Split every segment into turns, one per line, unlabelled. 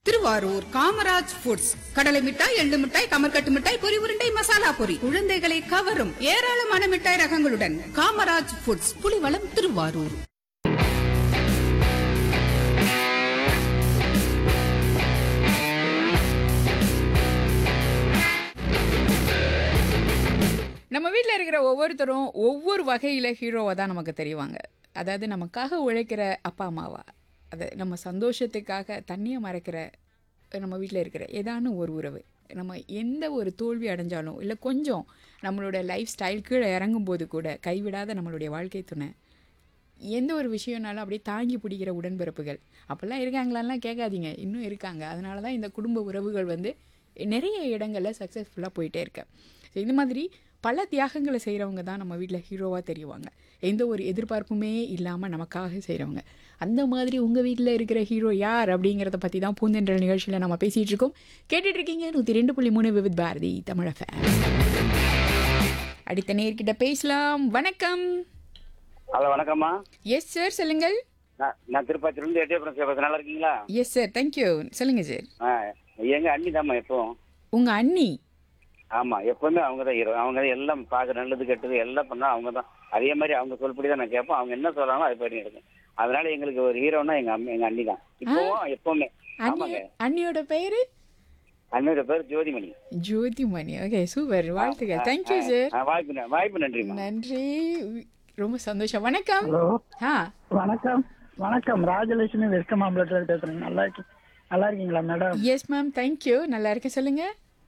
Thiruvarur Kamaraj foods கடலை மிட்டாய் எள்ளு மிட்டாய் கமர்கட்டு மிட்டாய் பொரி உருண்டை மசாலா பொரி குழந்தைகளை கவரும் ஏராளமான மிட்டாய் ரகங்களுடன் காமராஜ் ஃபுட்ஸ் புலிவளம் திருவாரூர்
நம்ம வீட்டில் இருக்கிற ஒவ்வொருத்தரும் ஒவ்வொரு வகையில் ஹீரோவாக தான் நமக்கு தெரிவாங்க அதாவது நமக்காக உழைக்கிற அப்பா அம்மாவா அது நம்ம சந்தோஷத்துக்காக தண்ணியை மறைக்கிற நம்ம வீட்டில் இருக்கிற ஏதான ஒரு உறவு நம்ம எந்த ஒரு தோல்வி அடைஞ்சாலும் இல்லை கொஞ்சம் நம்மளோட லைஃப் ஸ்டைல் கீழே இறங்கும்போது கூட கைவிடாத நம்மளுடைய வாழ்க்கை துணை எந்த ஒரு விஷயம்னாலும் அப்படியே தாங்கி பிடிக்கிற உடன்பிறப்புகள் அப்போல்லாம் இருக்காங்களான்லாம் கேட்காதீங்க இன்னும் இருக்காங்க அதனால தான் இந்த குடும்ப உறவுகள் வந்து நிறைய இடங்களில் சக்ஸஸ்ஃபுல்லாக போயிட்டே இருக்கு ஸோ இந்த மாதிரி பல தியாகங்களை செய்கிறவங்க தான் நம்ம வீட்டில் ஹீரோவாக தெரிவாங்க எந்த ஒரு எதிர்பார்ப்புமே இல்லாமல் நமக்காக செய்கிறவங்க அந்த மாதிரி உங்கள் வீட்டில் இருக்கிற ஹீரோ யார் அப்படிங்கிறத பற்றி தான் பூந்தென்றல் நிகழ்ச்சியில் நம்ம பேசிகிட்டு இருக்கோம் கேட்டுட்டு இருக்கீங்க நூற்றி ரெண்டு புள்ளி மூணு விவித் பாரதி தமிழ ஃபேன் அடுத்த நேர்கிட்ட பேசலாம் வணக்கம்
ஹலோ வணக்கம்மா
எஸ் சார் சொல்லுங்கள்
நான் நான் திருப்பாச்சிலேருந்து எட்டயபுரம் பேசுகிறேன் நல்லா இருக்கீங்களா
எஸ் சார் தேங்க்யூ சொல்லுங்க சார்
ஆ எங்கள் அண்ணி தாம்மா எப்பவும்
உங்க அண்ணி
ஆமாம் எப்பவுமே அவங்க தான் ஹீரோ அவங்க தான் எல்லாம் பார்க்க நல்லது கெட்டது எல்லாம் பண்ணால் அவங்க தான் அதே மாதிரி அவங்க சொல்படி தான் நான் கேட்போம் அவங்க என்ன சொல்கிறாங்களோ அது படி எடுக்கும் அதனால எங்களுக்கு ஒரு ஹீரோனா எங்கள் அம்மா எங்கள் அண்ணி தான் இப்போவும் எப்பவுமே
அண்ணி
ஆமாங்க
அண்ணியோட பேரு
அண்ணியோட பேர் ஜோதிமணி
ஜோதிமணி ஓகே சூப்பர் வாழ்த்துக்கள் தேங்க்யூ சார்
ஆ, வாய்ப்பு ந- வாய்ப்பு நன்றிம்மா
நன்றி ரொம்ப சந்தோஷம் வணக்கம்
ஹலோ
ஆ
வணக்கம் வணக்கம் ராஜலட்சுமி வெஸ்ட் மாம்பலத்தில் பேசுறேன் நல்லா இருக்கு நல்லா இருக்கீங்களா மேடம்
எஸ் மேம் தேங்க்யூ நல்லா இருக்கேன் சொல்லுங்க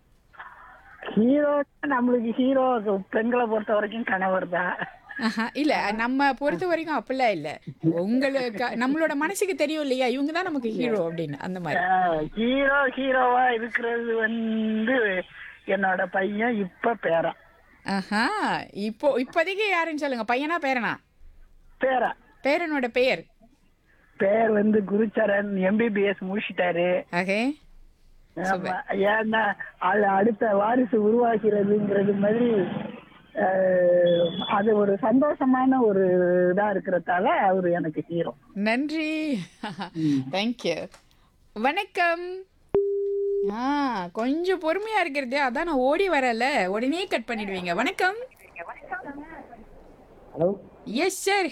ஹீரோ நம்மளுக்கு ஹீரோ பெண்களை பொறுத்த வரைக்கும் கணவர் தான்
ஆஹா, இல்ல நம்ம பொறுத்த வரைக்கும் அப்படிலாம் இல்ல உங்களுக்கு நம்மளோட மனசுக்கு தெரியும் இல்லையா இவங்க தான் நமக்கு ஹீரோ அப்படின்னு அந்த மாதிரி
ஹீரோ ஹீரோவா இருக்கிறது வந்து என்னோட பையன் இப்ப பேரன்
ஆஹா இப்போ இப்போதைக்கு யாருன்னு சொல்லுங்க பையனா பேரனா
பேரன்
பேரனோட பெயர்
பேர் வந்து குருச்சரன் எம்பிபிஎஸ் முடிச்சிட்டாரு
ஓகே
ஆமா. ஏன்னா அது அடுத்த வாரிசு உருவாகிறதுங்கிறது மாதிரி அஹ், அது ஒரு சந்தோஷமான ஒரு இதா இருக்கிறதால அவரு எனக்கு ஹீரோ
நன்றி தேங்க்யூ வணக்கம் ஆ கொஞ்சம் பொறுமையா இருக்கிறது அதான் நான் ஓடி வரல உடனே கட் பண்ணிடுவீங்க வணக்கம்
ஹலோ
எஸ் சார்